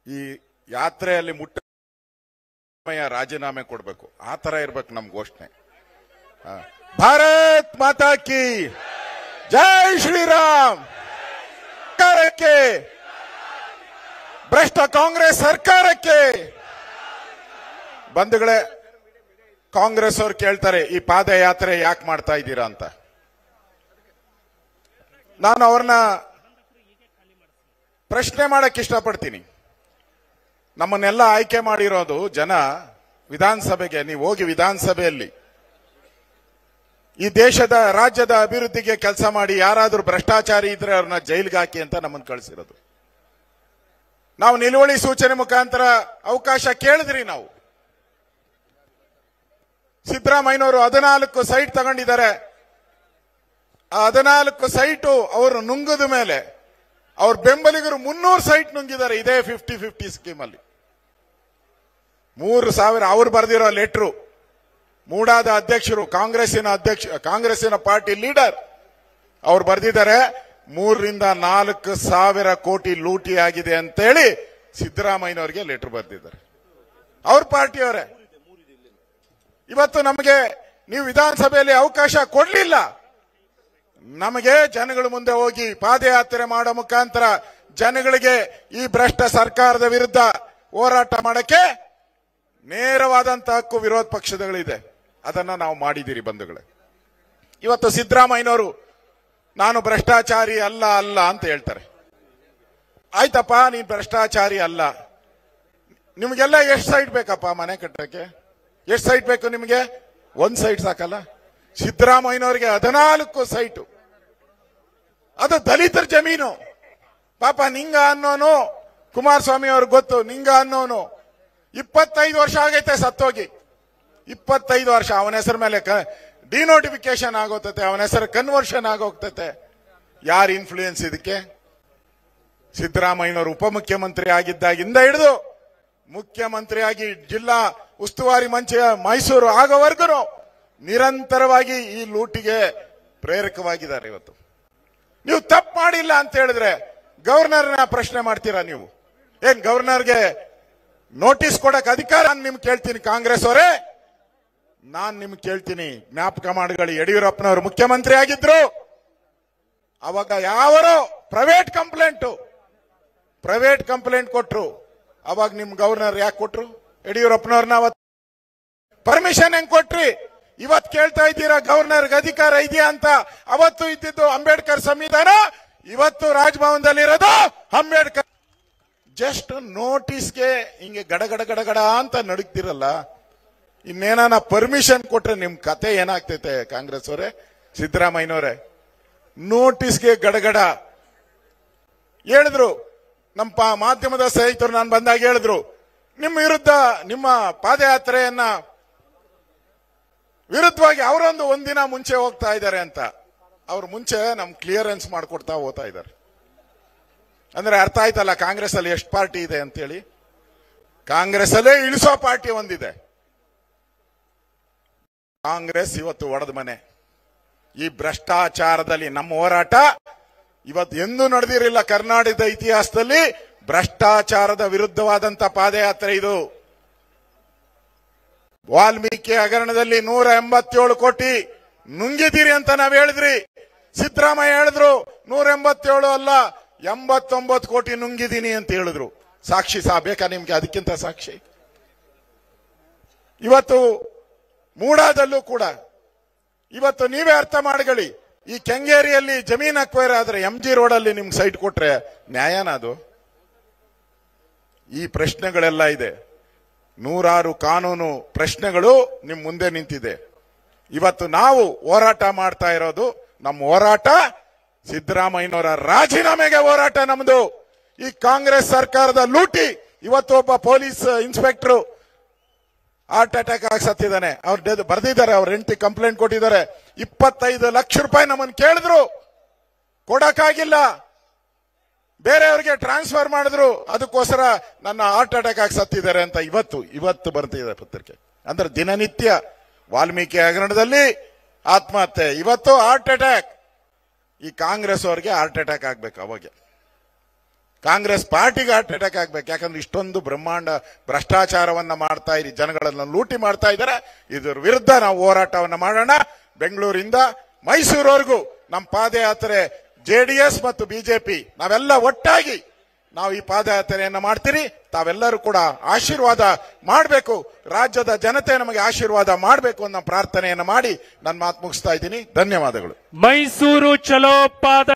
ಈ ಯಾತ್ರೆಯಲ್ಲಿ ಮುಟ್ಟ ರಾಜೀನಾಮೆ ಕೊಡಬೇಕು ಆ ತರ ಇರ್ಬೇಕು ನಮ್ ಘೋಷಣೆ ಹ. ಭಾರತ್ ಮಾತಾ ಕಿ ಜೈ ಶ್ರೀರಾಮ್ ಸರ್ಕಾರಕ್ಕೆ ಭ್ರಷ್ಟ ಕಾಂಗ್ರೆಸ್ ಸರ್ಕಾರಕ್ಕೆ ಬಂಧುಗಳೇ ಕಾಂಗ್ರೆಸ್ ಅವ್ರು ಕೇಳ್ತಾರೆ ಈ ಪಾದಯಾತ್ರೆ ಯಾಕೆ ಮಾಡ್ತಾ ಇದ್ದೀರಾ ಅಂತ ನಾನು ಅವ್ರನ್ನ ಪ್ರಶ್ನೆ ಮಾಡಕ್ ಇಷ್ಟಪಡ್ತೀನಿ ನಮ್ಮನ್ನೆಲ್ಲ ಆಯ್ಕೆ ಮಾಡಿರೋದು ಜನ ವಿಧಾನಸಭೆಗೆ ನೀವು ಹೋಗಿ ವಿಧಾನಸಭೆಯಲ್ಲಿ ಈ ದೇಶದ ರಾಜ್ಯದ ಅಭಿವೃದ್ಧಿಗೆ ಕೆಲಸ ಮಾಡಿ ಯಾರಾದ್ರೂ ಭ್ರಷ್ಟಾಚಾರಿ ಇದ್ರೆ ಅವ್ರನ್ನ ಜೈಲ್ಗೆ ಹಾಕಿ ಅಂತ ನಮ್ಮನ್ನು ಕಳಿಸಿರೋದು ನಾವು ನಿಲುವಳಿ ಸೂಚನೆ ಮುಖಾಂತರ ಅವಕಾಶ ಕೇಳಿದ್ರಿ ನಾವು ಸಿದ್ದರಾಮಯ್ಯನವರು ಹದಿನಾಲ್ಕು ಸೈಟ್ ತಗೊಂಡಿದ್ದಾರೆ ಆ ಹದಿನಾಲ್ಕು ಸೈಟು ಅವರು ನುಂಗದ ಮೇಲೆ ಅವ್ರ ಬೆಂಬಲಿಗರು ಮುನ್ನೂರು ಸೈಟ್ ನುಂಗಿದ್ದಾರೆ ಇದೇ ಫಿಫ್ಟಿ ಫಿಫ್ಟಿ ಸ್ಕೀಮ್ ಅಲ್ಲಿ ಮೂರು ಸಾವಿರ ಅವ್ರು ಬರೆದಿರೋ ಲೆಟ್ರು ಮೂಡಾದ ಅಧ್ಯಕ್ಷರು ಕಾಂಗ್ರೆಸ್ಸಿನ ಅಧ್ಯಕ್ಷ ಕಾಂಗ್ರೆಸ್ಸಿನ ಪಾರ್ಟಿ ಲೀಡರ್ ಅವ್ರು ಬರೆದಿದ್ದಾರೆ ಮೂರರಿಂದ ನಾಲ್ಕು ಸಾವಿರ ಕೋಟಿ ಲೂಟಿ ಆಗಿದೆ ಅಂತೇಳಿ ಸಿದ್ದರಾಮಯ್ಯನವರಿಗೆ ಲೆಟರ್ ಬರೆದಿದ್ದಾರೆ ಅವ್ರ ಪಾರ್ಟಿಯವರೇ ಇವತ್ತು ನಮಗೆ ನೀವು ವಿಧಾನಸಭೆಯಲ್ಲಿ ಅವಕಾಶ ಕೊಡ್ಲಿಲ್ಲ ನಮಗೆ ಜನಗಳ ಮುಂದೆ ಹೋಗಿ ಪಾದಯಾತ್ರೆ ಮಾಡೋ ಮುಖಾಂತರ ಜನಗಳಿಗೆ ಈ ಭ್ರಷ್ಟ ಸರ್ಕಾರದ ವಿರುದ್ಧ ಹೋರಾಟ ಮಾಡಕ್ಕೆ ನೇರವಾದಂತ ಹಕ್ಕು ವಿರೋಧ ಪಕ್ಷಗಳಿದೆ ಅದನ್ನ ನಾವು ಮಾಡಿದ್ದೀರಿ ಬಂಧುಗಳೇ ಇವತ್ತು ಸಿದ್ದರಾಮಯ್ಯನವರು ನಾನು ಭ್ರಷ್ಟಾಚಾರಿ ಅಲ್ಲ ಅಲ್ಲ ಅಂತ ಹೇಳ್ತಾರೆ ಆಯ್ತಪ್ಪ ನೀನ್ ಭ್ರಷ್ಟಾಚಾರಿ ಅಲ್ಲ ನಿಮಗೆಲ್ಲ ಎಷ್ಟು ಸೈಟ್ ಬೇಕಪ್ಪ ಮನೆ ಕಟ್ಟಕ್ಕೆ ಎಷ್ಟು ಸೈಟ್ ಬೇಕು ನಿಮಗೆ ಒಂದ್ ಸೈಟ್ ಸಾಕಲ್ಲ ಸಿದ್ದರಾಮಯ್ಯನವರಿಗೆ ಹದಿನಾಲ್ಕು ಸೈಟು ಅದು ದಲಿತರ ಜಮೀನು ಪಾಪ ನಿಂಗ ಅನ್ನೋನು ಕುಮಾರಸ್ವಾಮಿ ಅವ್ರಿಗೆ ಗೊತ್ತು ನಿಂಗ ಅನ್ನೋನು ಇಪ್ಪತ್ತೈದು ವರ್ಷ ಆಗೈತೆ ಸತ್ತೋಗಿ ಇಪ್ಪತ್ತೈದು ವರ್ಷ ಅವನ ಹೆಸರ ಮೇಲೆ ಡಿನೋಟಿಫಿಕೇಶನ್ ಆಗೋತತೆ ಅವನ ಹೆಸರು ಕನ್ವರ್ಷನ್ ಆಗೋಗ್ತತೆ ಯಾರ ಇನ್ಫ್ಲೂಯೆನ್ಸ್ ಇದಕ್ಕೆ ಸಿದ್ದರಾಮಯ್ಯನವರು ಉಪಮುಖ್ಯಮಂತ್ರಿ ಆಗಿದ್ದಾಗಿಂದ ಹಿಡಿದು ಮುಖ್ಯಮಂತ್ರಿಯಾಗಿ ಜಿಲ್ಲಾ ಉಸ್ತುವಾರಿ ಮಂಚ ಮೈಸೂರು ಆಗೋವರೆಗೂ ನಿರಂತರವಾಗಿ ಈ ಲೂಟಿಗೆ ಪ್ರೇರಕವಾಗಿದ್ದಾರೆ ಇವತ್ತು ನೀವು ತಪ್ಪು ಮಾಡಿಲ್ಲ ಅಂತ ಹೇಳಿದ್ರೆ ಗವರ್ನರ್ನ ಪ್ರಶ್ನೆ ಮಾಡ್ತೀರಾ ನೀವು ಏನ್ ಗವರ್ನರ್ಗೆ ನೋಟಿಸ್ ಕೊಡಕ್ ಅಧಿಕಾರ ನಾನು ನಿಮ್ಗೆ ಕೇಳ್ತೀನಿ ಕಾಂಗ್ರೆಸ್ ಅವರೇ ನಾನ್ ನಿಮ್ಗೆ ಕೇಳ್ತೀನಿ ಜ್ಞಾಪಕ ಮಾಡಿಗಳು ಯಡಿಯೂರಪ್ಪನವರು ಮುಖ್ಯಮಂತ್ರಿ ಆಗಿದ್ರು ಅವಾಗ ಯಾವರೋ ಪ್ರೈವೇಟ್ ಕಂಪ್ಲೇಂಟ್ ಪ್ರೈವೇಟ್ ಕಂಪ್ಲೇಂಟ್ ಕೊಟ್ರು ಅವಾಗ ನಿಮ್ ಗವರ್ನರ್ ಯಾಕೆ ಕೊಟ್ರು ಯಡಿಯೂರಪ್ಪನವ್ರನ್ನ ಅವತ್ತು ಪರ್ಮಿಷನ್ ಹೆಂಗ್ ಕೊಟ್ರಿ ಇವತ್ ಕೇಳ್ತಾ ಇದ್ದೀರಾ ಗವರ್ನರ್ಗೆ ಅಧಿಕಾರ ಇದೆಯಾ ಅಂತ ಅವತ್ತು ಇದ್ದಿದ್ದು ಅಂಬೇಡ್ಕರ್ ಸಂವಿಧಾನ ಇವತ್ತು ರಾಜಭವನದಲ್ಲಿ ಇರೋದು ಅಂಬೇಡ್ಕರ್ ಜಸ್ಟ್ ನೋಟಿಸ್ಗೆ ಹಿಂಗೆ ಗಡ ಗಡ ಗಡ ಗಡ ಅಂತ ನಡುಗ್ತಿರಲ್ಲ ಇನ್ನೇನ ಪರ್ಮಿಷನ್ ಕೊಟ್ರೆ ನಿಮ್ ಕತೆ ಏನಾಗ್ತೈತೆ ಕಾಂಗ್ರೆಸ್ ಅವರೇ ಸಿದ್ದರಾಮಯ್ಯನವರೇ ನೋಟಿಸ್ಗೆ ಗಡಗಡ ಹೇಳಿದ್ರು ನಮ್ಮ ಪಾ- ಮಾಧ್ಯಮದ ಸ್ನೇಹಿತರು ನಾನು ಬಂದಾಗ ಹೇಳಿದ್ರು ನಿಮ್ಮ ವಿರುದ್ಧ ನಿಮ್ಮ ಪಾದಯಾತ್ರೆಯನ್ನ ವಿರುದ್ಧವಾಗಿ ಅವರೊಂದು ಒಂದಿನ ಮುಂಚೆ ಹೋಗ್ತಾ ಇದ್ದಾರೆ ಅಂತ ಅವ್ರು ಮುಂಚೆ ನಮ್ ಕ್ಲಿಯರೆನ್ಸ್ ಮಾಡ್ಕೊಡ್ತಾ ಹೋಗ್ತಾ ಇದ್ದಾರೆ ಅಂದ್ರೆ ಅರ್ಥ ಆಯ್ತಲ್ಲ ಕಾಂಗ್ರೆಸ್ ಅಲ್ಲಿ ಎಷ್ಟು ಪಾರ್ಟಿ ಇದೆ ಅಂತೇಳಿ ಕಾಂಗ್ರೆಸ್ ಅಲ್ಲೇ ಇಳಿಸೋ ಪಾರ್ಟಿ ಒಂದಿದೆ ಕಾಂಗ್ರೆಸ್ ಇವತ್ತು ಒಡೆದ ಮನೆ ಈ ಭ್ರಷ್ಟಾಚಾರದಲ್ಲಿ ನಮ್ಮ ಹೋರಾಟ ಇವತ್ತು ಎಂದೂ ನಡೆದಿರಲಿಲ್ಲ ಕರ್ನಾಟಕದ ಇತಿಹಾಸದಲ್ಲಿ ಭ್ರಷ್ಟಾಚಾರದ ವಿರುದ್ಧವಾದಂತ ಪಾದಯಾತ್ರೆ ಇದು ವಾಲ್ಮೀಕಿ ಹಗರಣದಲ್ಲಿ ನೂರ ಎಂಬತ್ತೇಳು ಕೋಟಿ ನುಂಗಿದ್ದೀರಿ ಅಂತ ನಾವ್ ಹೇಳಿದ್ರಿ ಸಿದ್ದರಾಮಯ್ಯ ಹೇಳಿದ್ರು ನೂರ ಎಂಬತ್ತೇಳು ಅಲ್ಲ ಎಂಬತ್ತೊಂಬತ್ತು ಕೋಟಿ ನುಂಗಿದೀನಿ ಅಂತ ಹೇಳಿದ್ರು ಸಾಕ್ಷಿ ಸಹ ಬೇಕಾ ನಿಮ್ಗೆ ಅದಕ್ಕಿಂತ ಸಾಕ್ಷಿ ಇವತ್ತು ಮೂಡಾದಲ್ಲೂ ಕೂಡ ಇವತ್ತು ನೀವೇ ಅರ್ಥ ಮಾಡ್ಕೊಳ್ಳಿ ಈ ಕೆಂಗೇರಿಯಲ್ಲಿ ಜಮೀನ್ ಅಕ್ವೈರ್ ಆದ್ರೆ ಎಂ ಜಿ ರೋಡಲ್ಲಿ ನಿಮ್ಗೆ ಸೈಟ್ ಕೊಟ್ರೆ ನ್ಯಾಯನ ಅದು ಈ ಪ್ರಶ್ನೆಗಳೆಲ್ಲ ಇದೆ ನೂರಾರು ಕಾನೂನು ಪ್ರಶ್ನೆಗಳು ನಿಮ್ ಮುಂದೆ ನಿಂತಿದೆ ಇವತ್ತು ನಾವು ಹೋರಾಟ ಮಾಡ್ತಾ ಇರೋದು ನಮ್ಮ ಹೋರಾಟ ಸಿದ್ದರಾಮಯ್ಯನವರ ರಾಜೀನಾಮೆಗೆ ಹೋರಾಟ ನಮ್ದು ಈ ಕಾಂಗ್ರೆಸ್ ಸರ್ಕಾರದ ಲೂಟಿ ಇವತ್ತು ಒಬ್ಬ ಪೊಲೀಸ್ ಇನ್ಸ್ಪೆಕ್ಟರ್ ಹಾರ್ಟ್ ಅಟ್ಯಾಕ್ ಆಗಿ ಸತ್ತಿದ್ದಾನೆ ಅವ್ರು ಬರ್ದಿದ್ದಾರೆ ಅವ್ರ ಹೆಂಡತಿ ಕಂಪ್ಲೇಂಟ್ ಕೊಟ್ಟಿದ್ದಾರೆ ಇಪ್ಪತ್ತೈದು ಲಕ್ಷ ರೂಪಾಯಿ ನಮ್ಮನ್ನು ಕೇಳಿದ್ರು ಕೊಡಕ್ಕಾಗಿಲ್ಲ ಬೇರೆಯವ್ರಿಗೆ ಟ್ರಾನ್ಸ್ಫರ್ ಮಾಡಿದ್ರು ಅದಕ್ಕೋಸ್ಕರ ನನ್ನ ಹಾರ್ಟ್ ಅಟ್ಯಾಕ್ ಆಗಿ ಸತ್ತಿದ್ದಾರೆ ಅಂತ ಇವತ್ತು ಇವತ್ತು ಬರ್ತಿದೆ ಪತ್ರಿಕೆ ಅಂದ್ರೆ ದಿನನಿತ್ಯ ವಾಲ್ಮೀಕಿ ಹಗರಣದಲ್ಲಿ ಆತ್ಮಹತ್ಯೆ ಇವತ್ತು ಹಾರ್ಟ್ ಅಟ್ಯಾಕ್ ಈ ಕಾಂಗ್ರೆಸ್ ಅವ್ರಿಗೆ ಹಾರ್ಟ್ ಅಟ್ಯಾಕ್ ಆಗ್ಬೇಕು ಅವಾಗ ಕಾಂಗ್ರೆಸ್ ಪಾರ್ಟಿಗೆ ಹಾರ್ಟ್ ಅಟ್ಯಾಕ್ ಆಗ್ಬೇಕು ಯಾಕಂದ್ರೆ ಇಷ್ಟೊಂದು ಬ್ರಹ್ಮಾಂಡ ಭ್ರಷ್ಟಾಚಾರವನ್ನ ಮಾಡ್ತಾ ಇರಿ ಜನಗಳನ್ನ ಲೂಟಿ ಮಾಡ್ತಾ ಇದ್ದಾರೆ ಇದರ ವಿರುದ್ಧ ನಾವು ಹೋರಾಟವನ್ನ ಮಾಡೋಣ ಬೆಂಗಳೂರಿಂದ ಮೈಸೂರವರೆಗೂ ನಮ್ಮ ಪಾದಯಾತ್ರೆ ಜೆಡಿಎಸ್ ಮತ್ತು ಬಿಜೆಪಿ ನಾವೆಲ್ಲ ಒಟ್ಟಾಗಿ ನಾವು ಈ ಪಾದಯಾತ್ರೆಯನ್ನ ಮಾಡ್ತೀರಿ ತಾವೆಲ್ಲರೂ ಕೂಡ ಆಶೀರ್ವಾದ ಮಾಡಬೇಕು ರಾಜ್ಯದ ಜನತೆ ನಮಗೆ ಆಶೀರ್ವಾದ ಮಾಡಬೇಕು ಅನ್ನೋ ಪ್ರಾರ್ಥನೆಯನ್ನ ಮಾಡಿ ನನ್ನ ಮಾತು ಮುಗಿಸ್ತಾ ಇದ್ದೀನಿ ಧನ್ಯವಾದಗಳು ಮೈಸೂರು ಚಲೋ ಪಾದ